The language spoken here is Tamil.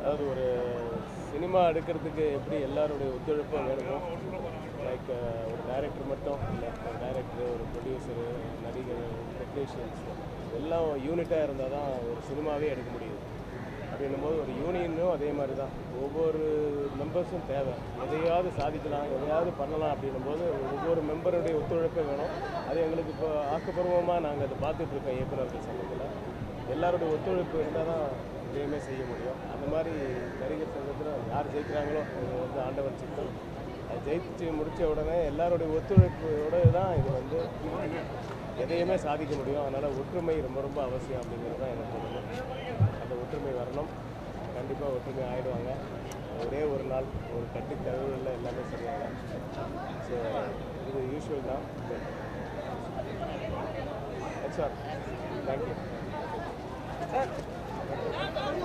அதாவது ஒரு சினிமா எடுக்கிறதுக்கு எப்படி எல்லாருடைய ஒத்துழைப்பும் வேணுமோ லைக் ஒரு டைரக்டர் மட்டும் இல்லை ஒரு டைரக்டர் ஒரு ப்ரொடியூசரு நடிகர் டெக்னீஷியன்ஸ் எல்லாம் யூனிட்டாக இருந்தால் தான் ஒரு சினிமாவே எடுக்க முடியுது அப்படின்னும் போது ஒரு யூனியனும் அதே மாதிரி தான் ஒவ்வொரு மெம்பர்ஸும் தேவை எதையாவது சாதிக்கலாம் எதையாவது பண்ணலாம் அப்படின்னும் போது ஒவ்வொரு மெம்பருடைய ஒத்துழைப்பே வேணும் அது எங்களுக்கு இப்போ ஆக்கப்பூர்வமாக நாங்கள் அதை பார்த்துட்ருக்கோம் இயக்குநர்கள் சங்கத்தில் எல்லாருடைய ஒத்துழைப்பு இருந்தால் தான் எதையுமே செய்ய முடியும் அந்த மாதிரி நடிகர் சங்கத்தில் யார் ஜெயிக்கிறாங்களோ அது வந்து ஆண்டவர் சித்தம் அது ஜெயிச்சு முடித்த உடனே எல்லாருடைய ஒத்துழைப்போட தான் இது வந்து எதையுமே சாதிக்க முடியும் அதனால் ஒற்றுமை ரொம்ப ரொம்ப அவசியம் அப்படிங்கிறது தான் எனக்கு தோணுது அந்த ஒற்றுமை வரணும் கண்டிப்பாக ஒற்றுமை ஆயிடுவாங்க ஒரே ஒரு நாள் ஒரு கட்டு தகவலில் எல்லாமே சரியாகும் ஸோ இது யூஸ்வல் தான் ஹெச்ஆர் தேங்க்யூ